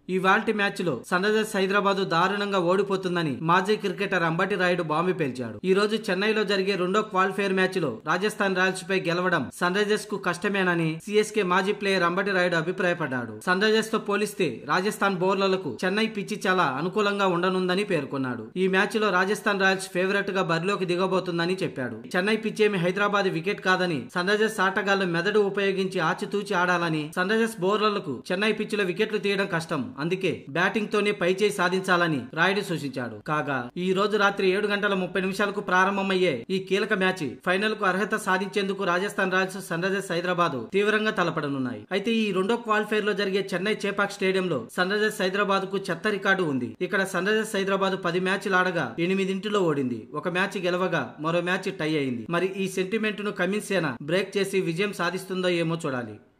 ఈ వాల్టి మ్యాచ్ లో సన్ రైజర్స్ హైదరాబాద్ దారుణంగా ఓడిపోతుందని మాజీ క్రికెటర్ అంబటి రాయుడు బాంబు పేల్చాడు ఈ రోజు చెన్నైలో జరిగే రెండో క్వాలిఫైర్ మ్యాచ్ లో రాజస్థాన్ రాయల్స్ పై గెలవడం సన్ రైజర్స్ కు కష్టమేనని సిఎస్కే మాజీ ప్లేయర్ అంబటి రాయుడు అభిప్రాయపడ్డాడు సన్ రైజర్స్ తో పోలిస్తే రాజస్థాన్ బౌలర్లకు చెన్నై పిచ్చి చాలా అనుకూలంగా ఉండనుందని పేర్కొన్నాడు ఈ మ్యాచ్ లో రాజస్థాన్ రాయల్స్ ఫేవరెట్ గా బరిలోకి దిగబోతుందని చెప్పాడు చెన్నై పిచ్ ఏమి హైదరాబాద్ వికెట్ కాదని సన్ రైజర్స్ ఆటగాళ్లు మెదడు ఉపయోగించి ఆచితూచి ఆడాలని సన్ రైజర్స్ బౌలర్లకు చెన్నై పిచ్ లో వికెట్లు తీయడం కష్టం అందుకే బ్యాటింగ్ తోనే పైచేయి సాధించాలని రాయుడు సూచించాడు కాగా ఈ రోజు రాత్రి ఏడు గంటల ముప్పై నిమిషాలకు ప్రారంభమయ్యే ఈ కీలక మ్యాచ్ ఫైనల్ కు అర్హత సాధించేందుకు Rajasthan Royals Sunrisers Hyderabad తీవ్రంగా తలపడనున్నాయి అయితే ఈ రెండో క్వాలిఫైర్ లో జరిగే చెన్నై చేపాక్ స్టేడియంలో సన్ రైజర్స్ హైదరాబాద్ కు చెత్త రికార్డు ఉంది ఇక్కడ సన్ రైజర్స్ హైదరాబాద్ పది మ్యాచ్లు ఆడగా ఎనిమిదింటిలో ఓడింది ఒక మ్యాచ్ గెలవగా మరో మ్యాచ్ టై అయింది మరి ఈ సెంటిమెంట్ ను కమిన్స్ సేన బ్రేక్ చేసి విజయం సాధిస్తుందో ఏమో చూడాలి